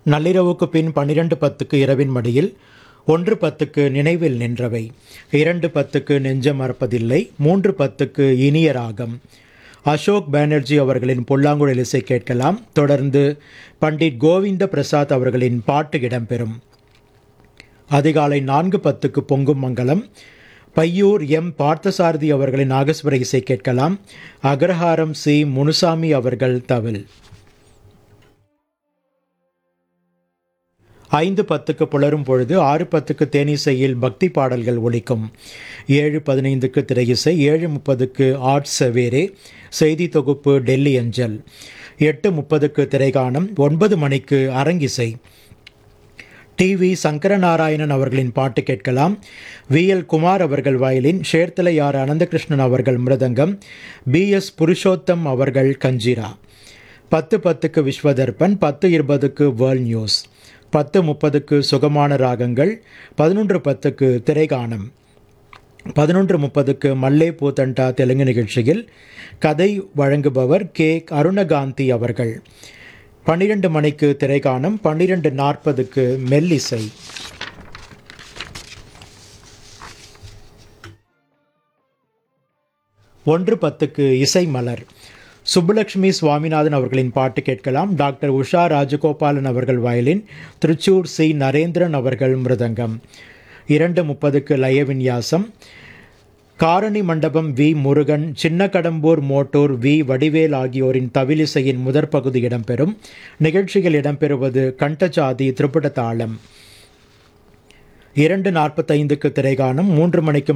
நள்ளிரவுக்கு பின் பன்னிரண்டு பத்துக்கு இரவின் மடியில் ஒன்று பத்துக்கு நினைவில் நின்றவை இரண்டு பத்துக்கு நெஞ்சம் மறப்பதில்லை மூன்று பத்துக்கு இனிய ராகம் அசோக் பானர்ஜி அவர்களின் புல்லாங்குழல் இசை கேட்கலாம் தொடர்ந்து பண்டிட் கோவிந்த பிரசாத் அவர்களின் பாட்டு இடம்பெறும் அதிகாலை நான்கு பத்துக்கு பொங்கும் மங்கலம் பையூர் எம் பார்த்தசாரதி அவர்களின் நாகஸ்வர இசை கேட்கலாம் அக்ரஹாரம் சி முனுசாமி அவர்கள் தவில் ஐந்து பத்துக்கு புலரும் பொழுது ஆறு பத்துக்கு தேனிசையில் பக்தி பாடல்கள் ஒலிக்கும் ஏழு பதினைந்துக்கு திரையிசை ஏழு முப்பதுக்கு ஆர்ட் செவேரே செய்தி தொகுப்பு டெல்லி அஞ்சல் எட்டு முப்பதுக்கு திரைகாணம் ஒன்பது மணிக்கு அரங்கிசை டிவி சங்கரநாராயணன் அவர்களின் பாட்டு கேட்கலாம் வி எல் குமார் அவர்கள் வயலின் ஷேர்த்தலையார் அனந்தகிருஷ்ணன் அவர்கள் மிருதங்கம் பி எஸ் புருஷோத்தம் அவர்கள் கஞ்சிரா பத்து பத்துக்கு விஸ்வதர்பன் பத்து இருபதுக்கு வேர்ல்ட் நியூஸ் பத்து முப்பதுக்கு சுகமான ராகங்கள் பதினொன்று பத்துக்கு திரைகாணம் பதினொன்று முப்பதுக்கு மல்லே பூத்தண்டா தெலுங்கு நிகழ்ச்சியில் கதை வழங்குபவர் கே அருணகாந்தி அவர்கள் பன்னிரண்டு மணிக்கு திரைகாணம் பன்னிரண்டு நாற்பதுக்கு மெல்லிசை ஒன்று பத்துக்கு இசை மலர் சுப்புலட்சுமி சுவாமிநாதன் அவர்களின் பாட்டு கேட்கலாம் டாக்டர் உஷா ராஜகோபாலன் அவர்கள் வயலின் திருச்சூர் சி நரேந்திரன் அவர்கள் மிருதங்கம் இரண்டு முப்பதுக்கு லய விநியாசம் காரணி மண்டபம் வி முருகன் சின்ன கடம்பூர் மோட்டூர் வி வடிவேல் ஆகியோரின் தவிலிசையின் முதற் பகுதி இடம்பெறும் நிகழ்ச்சிகள் இடம்பெறுவது கண்டஜாதி திரிபுட தாளம் இரண்டு நாற்பத்தைந்துக்கு திரைகாணம் மூன்று மணிக்கு